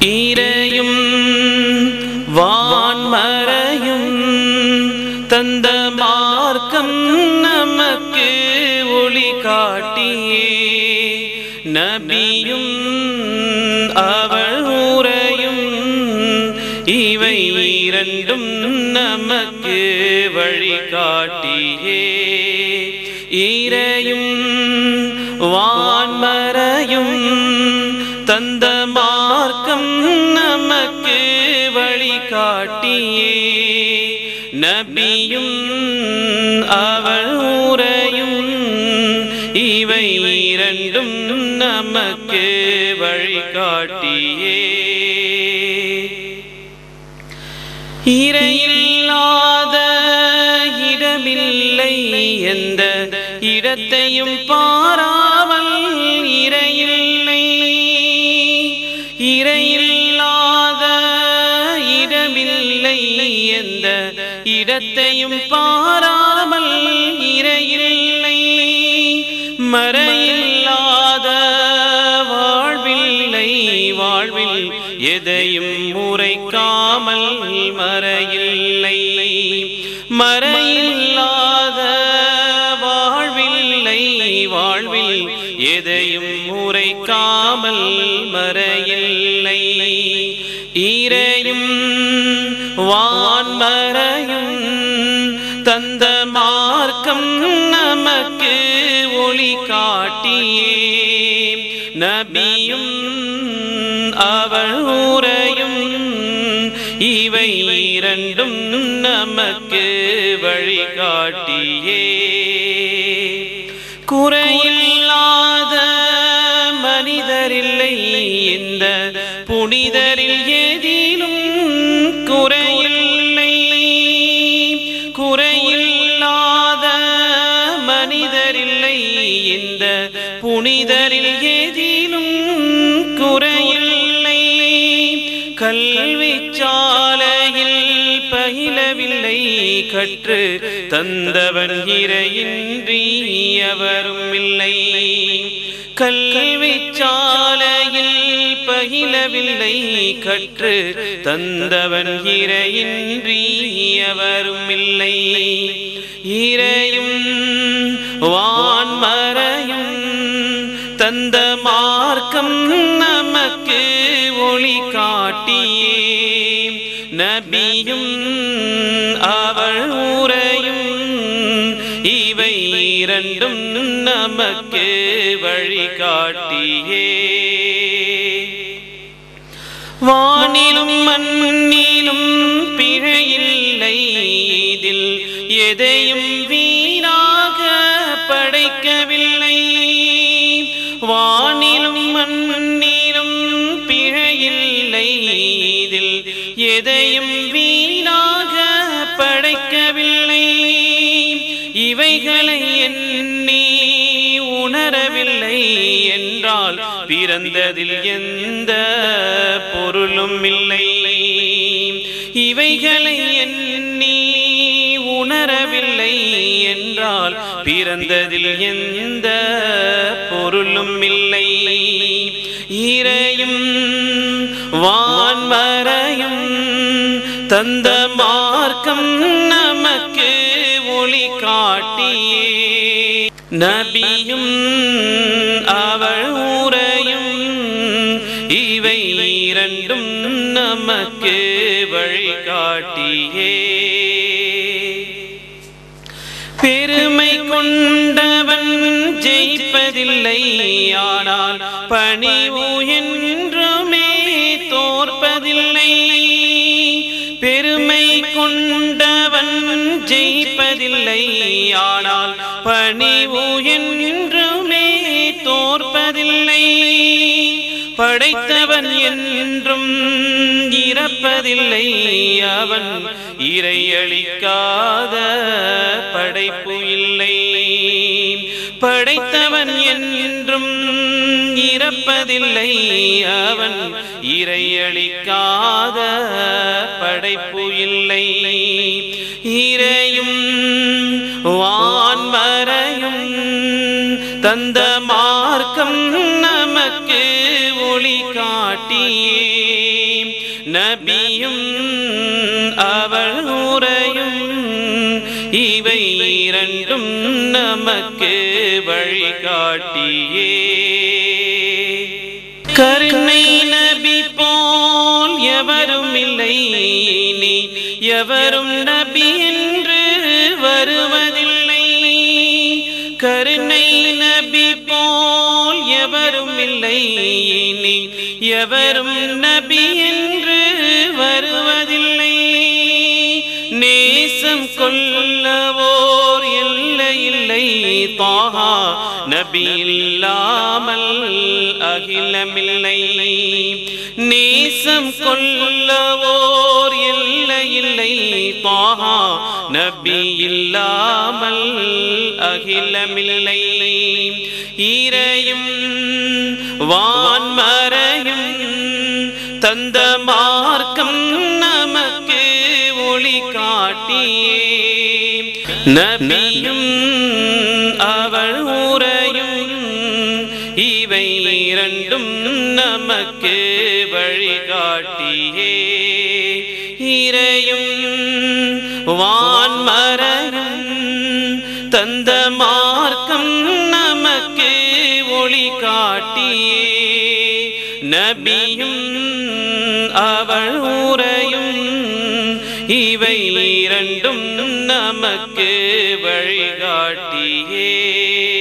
ஈரையும் வான்மறையும் தந்த மார்க்கம் நமக்கு ஒளி காட்டியே நபியும் அவள் உரையும் இவை இரண்டும் நமக்கு வழிகாட்டியே ஈரையும் வான்மறையும் தந்த மார்க்கம் நமக்கு வழிகாட்டியே நபியும் அவள் உரையும் இவை இரண்டும் நமக்கு வழிகாட்டியே இறையில்லாத இடமில்லை எந்த இடத்தையும் பாராமல் இறையில்லை இறையில்லாத இடமில்லை எந்த இடத்தையும் பாராமல் இறையில்லை மறையில்லாத வாழ்வில்லை வாழ்வில் எதையும் முறைக்காமல் மறையில்லை மறையில்லாத வாழ்வில்லை வாழ்வில் எதையும் முறைக்காமல் மறையில்லை ஈரையும் வான்மறையும் தந்த மார்க்கம் நமக்கு ஒளி காட்டியே நபியும் அவள் உரையும் இவை இரண்டும் நமக்கு வழிகாட்டியே குறையில்லாத மனிதரில்லை இந்த புனிதரில் ஏதிலும் குறையில்லை குறையில்லாத மனிதரில்லை இந்த புனிதரில் ஏதிலும் குறையில்லை கல்வி சாலையில் பயிலவில்லை கற்று தந்தவன் இறையின்றி அவரும் இல்லை கல்வி சாலையில் பயிலவில்லை கற்று தந்தவன் இறையின்றி அவரும் இல்லை இறையும் வான்மறையும் தந்த மார்க்கம் நமக்கு ஒளி காட்டியே நபியும் அவள் உரையும் இவை இரண்டும் நமக்கு வழிகாட்டியே வானிலும் மண்ணிலும் பிழையில்லை இதில் எதையும் வீணாக படைக்கவில்லை வானிலும் மண்ணிலும் பிழையில்லை இதில் எதையும் வீணாக படைக்கவில்லை இவைகளை எண்ணி உணரவில்லை என்றால் பிறந்ததில் எந்த பொருளும் இல்லை இவைகளை எண்ணி உணரவில்லை என்றால் பிறந்ததில் எந்த பொருளும் இல்லை இறையும் வான்மறையும் தந்த மார்க்கம் நமக்கு ஒளி காட்டியே நபியும் அவள் உரையும் இவை இரண்டும் நமக்கு வழிகாட்டியே பெருமை கொண்டவன் ஜெயிப்பதில்லை ஆனால் பணிவு என்றுமே தோற்பதில்லை பெருமை கொண்டவன் ஜெயிப்பதில்லை ஆனால் பணிவு என்றுமே தோற்பதில்லை படைத்தவன் என்றும் இறப்பதில்லை அவன் இறையளிக்காத படைப்பு இல்லை படைத்தவன் என்றும் இறப்பதில்லை அவன் இறையளிக்காத படைப்பு இல்லை இறையும் வான்மறையும் தந்த மார்க்கம் நமக்கு ஒளி காட்டியே நபியும் அவள் உரையும் இவை இரண்டும் நமக்கு வழிகாட்டியே கருணை நபி போல் எவரும் இல்லை நீ எவரும் நபி என்று வருவதில்லை கருணை நபி போல் எவரும் இல்லை நீ எவரும் நபி என்று வருவதில்லை நேசம் கொல்லவோர் இல்லை இல்லை தாஹா நபி இல்லாமல் அகிலமில்லை நேசம் கொல்லவோர் இல்லை இல்லை தாஹா நபி இல்லாமல் அகிலமில்லை ஈரையும் வான்மறையும் தந்த மார்க்கம் நமக்கு ஒளி காட்டியே நபியும் அவள் உரையும் இவை இரண்டும் நமக்கு வழிகாட்டியே இறையும் வான்மரம் தந்த மார்க்கம் நமக்கு ஒளி காட்டியே நபியும் அவள் உரையும் இவை இரண்டும் நமக்கு வழிகாட்டியே